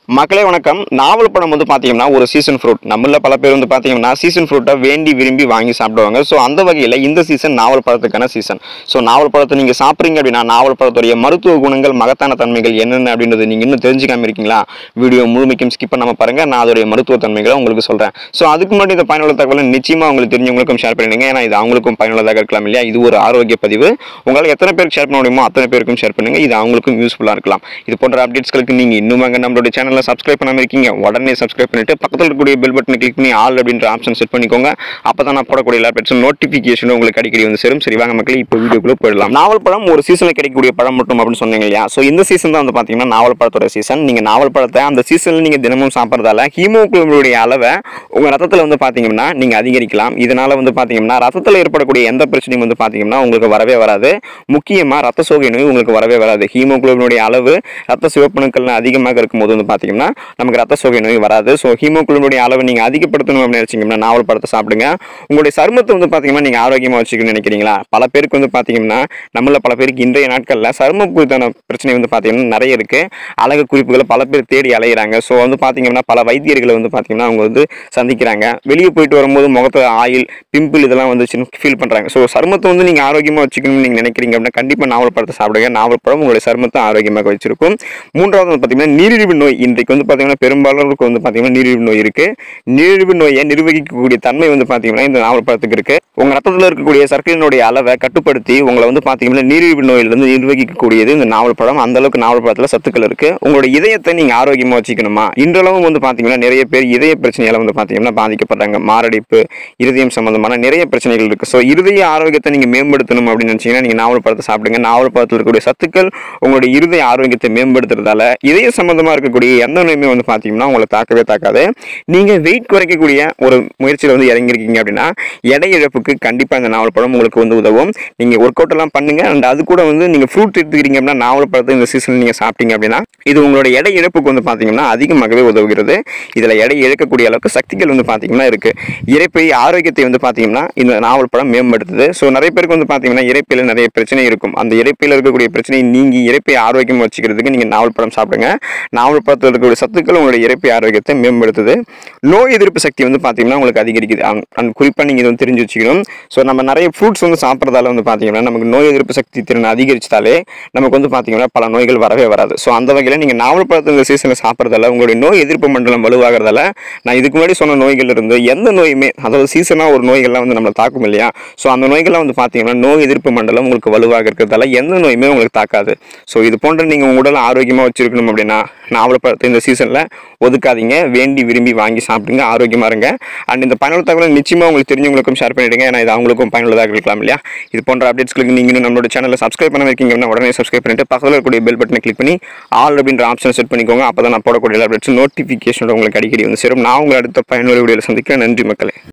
மக்களே வணக்கம் நாவல் பழம் வந்து பார்த்தீங்கன்னா ஒரு சீசன் ஃப்ரூட் நம்மள பல பேர் வந்து பார்த்தீங்கன்னா சீசன் ஃப்ரூட்டை வேண்டி விரும்பி வாங்கி சாப்பிடுவாங்க ஸோ அந்த வகையில் இந்த சீசன் நாவல் பழத்துக்கான சீசன் ஸோ நாவல் பழத்தை நீங்கள் சாப்பிட்றீங்க அப்படின்னா நாவல் பழத்துடைய மருத்துவ குணங்கள் மகத்தான தன்மைகள் என்னென்ன அப்படின்றது நீங்கள் இன்னும் தெரிஞ்சுக்காம இருக்கீங்களா வீடியோ முழுமைக்கும் ஸ்கிப் பண்ணாம பாருங்க நான் அதோடைய மருத்துவ தன்மைகளை உங்களுக்கு சொல்கிறேன் ஸோ அதுக்கு முன்னாடி இந்த பயனுள்ள தகவலை நிச்சயமாக உங்களுக்கு தெரிஞ்சவங்களுக்கும் ஷேர் பண்ணிடுங்க ஏன்னா இது அவங்களுக்கும் பயனுள்ளதாக இருக்கலாம் இல்லையா இது ஒரு ஆரோக்கிய பதிவு உங்களால் எத்தனை பேருக்கு ஷேர் பண்ண முடியுமோ அத்தனை பேருக்கும் ஷேர் பண்ணுங்க இது அவங்களுக்கும் யூஸ்ஃபுல்லாக இருக்கலாம் இது போன்ற அப்டேட்ஸ்களுக்கு நீங்கள் இன்னும் அங்கே நம்மளுடைய சேனலில் சப்ஸ்கிரைப் பண்ணாம இருக்கீங்க உடனே சப்ஸ்கிரைப் பண்ணிட்டு பக்கத்தில் இருக்கக்கூடிய பெல் பட்டனை கிளிக் பண்ணி ஆல் அப்படின்ற ஆப்ஷன் செட் பண்ணிக்கோங்க அப்போ தான் நான் போடக்கூடிய எல்லா அப்டேட்ஸும் நோட்டிஃபிகேஷனும் உங்களுக்கு அடிக்கடி வந்து சேரும் சரி வாங்க மக்களே இப்போ வீடியோக்குள்ளே போயிடலாம் நாவல் பழம் ஒரு சீசனில் கிடைக்கக்கூடிய பழம் மட்டும் அப்படின்னு சொன்னீங்க இல்லையா ஸோ இந்த சீசன் தான் வந்து பார்த்தீங்கன்னா நாவல் பழத்தோட சீசன் நீங்கள் நாவல் பழத்தை அந்த சீசனில் நீங்கள் தினமும் சாப்பிட்றதால ஹீமோகுளோபினுடைய அளவை உங்கள் ரத்தத்தில் வந்து பார்த்தீங்கன்னா நீங்கள் அதிகரிக்கலாம் இதனால் வந்து பார்த்தீங்கன்னா ரத்தத்தில் ஏற்படக்கூடிய எந்த பிரச்சனையும் வந்து பார்த்தீங்கன்னா உங்களுக்கு வரவே வராது முக்கியமாக ரத்த சோகை நோய் உங்களுக்கு வரவே வராது ஹீமோகுளோபினுடைய அளவு ரத்த சிவப்பணுக்கள் அதிகமாக இருக்கும்போது வந்து பார்த்தீங்கன்னா நமக்கு ரத்த சோகை நோய் வராது ஸோ ஹீமோகுளோபினுடைய அளவை நீங்கள் அதிகப்படுத்தணும் அப்படின்னு நினைச்சீங்கன்னா நாவல் பழத்தை சாப்பிடுங்க உங்களுடைய சருமத்தை வந்து பார்த்தீங்கன்னா நீங்கள் ஆரோக்கியமாக வச்சுக்கணும்னு நினைக்கிறீங்களா பல பேருக்கு வந்து பார்த்தீங்கன்னா நம்மள பல பேருக்கு இன்றைய நாட்களில் சரும குறித்தான பிரச்சனை வந்து பார்த்தீங்கன்னா நிறைய இருக்குது அழகு குறிப்புகளை பல பேர் தேடி அலையிறாங்க ஸோ வந்து பார்த்தீங்கன்னா பல வைத்தியர்களை வந்து பார்த்தீங்கன்னா அவங்க வந்து சந்திக்கிறாங்க வெளியே போயிட்டு வரும்போது முகத்துல ஆயில் பிம்பிள் இதெல்லாம் வந்துச்சுன்னு ஃபீல் பண்ணுறாங்க ஸோ சருமத்தை வந்து நீங்கள் ஆரோக்கியமாக வச்சுக்கணும்னு நீங்கள் நினைக்கிறீங்க அப்படின்னா கண்டிப்பாக நாவல் பழத்தை சாப்பிடுங்க நாவல் பழம் உங்களுடைய சருமத்தை ஆரோக்கியமாக வச்சிருக்கும் மூன்றாவது வந்து பார்த்தீங்கன்னா நீரிழிவு நோய் இன்றைக்கு வந்து பார்த்தீங்கன்னா பெரும்பாலருக்கு வந்து பார்த்தீங்கன்னா நீரிழிவு நோய் இருக்குது நீரிழிவு நோயை நிர்வகிக்கக்கூடிய தன்மை வந்து பார்த்தீங்கன்னா இந்த நாவல் பழத்துக்கு இருக்குது உங்கள் ரத்தத்தில் இருக்கக்கூடிய சர்க்கரையினுடைய அளவை கட்டுப்படுத்தி உங்களை வந்து பார்த்தீங்கன்னா நீரிழிவு நோயிலிருந்து நிர்வகிக்கக்கூடியது இந்த நாவல் பழம் அந்த அளவுக்கு நாவல் பழத்தில் சத்துக்கள் இருக்குது உங்களுடைய இதயத்தை நீங்கள் ஆரோக்கியமாக வச்சுக்கணுமா இன்றளவும் வந்து பார்த்தீங்கன்னா நிறைய பேர் இதய பிரச்சனையால் வந்து பார்த்தீங்கன்னா பாதிக்கப்படுறாங்க மாரடைப்பு இருதயம் சம்பந்தமான நிறைய பிரச்சனைகள் இருக்குது ஸோ இருதய ஆரோக்கியத்தை நீங்கள் மேம்படுத்தணும் அப்படின்னு நினச்சிங்கன்னா நீங்கள் நாவல் பழத்தை சாப்பிடுங்க நாவல் பழத்தில் இருக்கக்கூடிய சத்துக்கள் உங்களுடைய இருதய ஆரோக்கியத்தை மேம்படுத்துறதால இதய சம்பந்தமாக இருக்கக்கூடிய எந்த நோயுமே வந்து பார்த்தீங்கன்னா உங்களை தாக்கவே தாக்காது நீங்கள் வெயிட் குறைக்கக்கூடிய ஒரு முயற்சியில் வந்து இறங்கியிருக்கீங்க அப்படின்னா எடை இழப்புக்கு கண்டிப்பாக இந்த நாவல் பழம் உங்களுக்கு வந்து உதவும் நீங்கள் ஒர்க் அவுட் எல்லாம் பண்ணுங்க அண்ட் அது கூட வந்து நீங்கள் ஃப்ரூட் எடுத்துக்கிறீங்க அப்படின்னா நாவல் பழத்தை இந்த சீசனில் நீங்கள் சாப்பிட்டீங்க அப்படின்னா இது உங்களோட எடை இழப்புக்கு வந்து பார்த்தீங்கன்னா அதிகமாகவே உதவுகிறது இதில் எடை இழக்கக்கூடிய அளவுக்கு சக்திகள் வந்து பார்த்தீங்கன்னா இருக்குது இறைப்பை ஆரோக்கியத்தை வந்து பார்த்தீங்கன்னா இந்த நாவல் பழம் மேம்படுத்துது ஸோ நிறைய பேருக்கு வந்து பார்த்தீங்கன்னா இறைப்பையில் நிறைய பிரச்சனை இருக்கும் அந்த இறைப்பையில் இருக்கக்கூடிய பிரச்சனையை நீங்கி இறைப்பை ஆரோக்கியம் வச்சுக்கிறதுக்கு நீங்கள் நாவல் பழம் சாப்பிடுங்க நாவல் பழத்தில் இருக்கக்கூடிய சத்துக்கள் உங்களுடைய இறைப்பை ஆரோக்கியத்தை மேம்படுத்துது நோய் எதிர்ப்பு சக்தி வந்து பார்த்தீங்கன்னா உங்களுக்கு அதிகரிக்குது அண்ட் குறிப்பாக நீங்கள் இதை வந்து தெரிஞ்சு வச்சுக்கணும் ஸோ நம்ம நிறைய ஃப்ரூட்ஸ் வந்து சாப்பிட்றதால வந்து பார்த்தீங்கன்னா நமக்கு நோய் எதிர்ப்பு சக்தி திறன் அதிகரிச்சிட்டாலே நமக்கு வந்து பார்த்தீங்கன்னா பல நோய்கள் வரவே வராது ஸோ அந்த வகையில் நீங்கள் நாவல் பழத்தை இந்த சீசனில் சாப்பிட்றதால உங்களுடைய நோய் எதிர்ப்பு மண்டலம் வலுவாகிறதால நான் இதுக்கு முன்னாடி சொன்ன நோய்கள் இருந்து எந்த நோயுமே அதாவது சீசனாக ஒரு நோய்கள்லாம் வந்து நம்மளை தாக்கும் இல்லையா ஸோ அந்த நோய்கள்லாம் வந்து பார்த்தீங்கன்னா நோய் எதிர்ப்பு மண்டலம் உங்களுக்கு வலுவாக இருக்கிறதால எந்த நோயுமே உங்களுக்கு தாக்காது ஸோ இது போன்ற நீங்கள் உங்கள் உடலை ஆரோக்கியமாக வச்சிருக்கணும் அப்படின்னா நாவல் பழத்தை இந்த சீசனில் ஒதுக்காதீங்க வேண்டி விரும்பி வாங்கி சாப்பிடுங்க ஆரோக்கியமாக இருங்க அண்ட் இந்த பயனுள்ள தகவலை நிச்சயமாக உங்களுக்கு தெரிஞ்சவங்களுக்கும் ஷேர் பண்ணிடுங்க ஏன்னா இது அவங்களுக்கும் பயனுள்ளதாக இருக்கலாம் இல்லையா இது போன்ற அப்டேட்ஸ்களுக்கு நீங்கள் இன்னும் நம்மளோட சேனலை சப்ஸ்கிரைப் பண்ண இருக்கீங்க அப்படின்னா உடனே சப்ஸ்கிரைப் பண்ணிட்டு பக்கத்தில் இருக்கக்கூடிய பெல் பட்டனை கிளிக் பண்ணி ஆல் அப்படின்ற ஆப்ஷன் செட் பண்ணிக்கோங்க அப்போ தான் நான் போடக்கூடிய அப்டேட்ஸ் நோட்டிஃபிகேஷனோட உங்களுக்கு அடிக்கடி வந்து சேரும் நான் உங்களை அடுத்த பயனுள்ள வீடியோவில் சந்திக்கிறேன் நன்றி மக்களே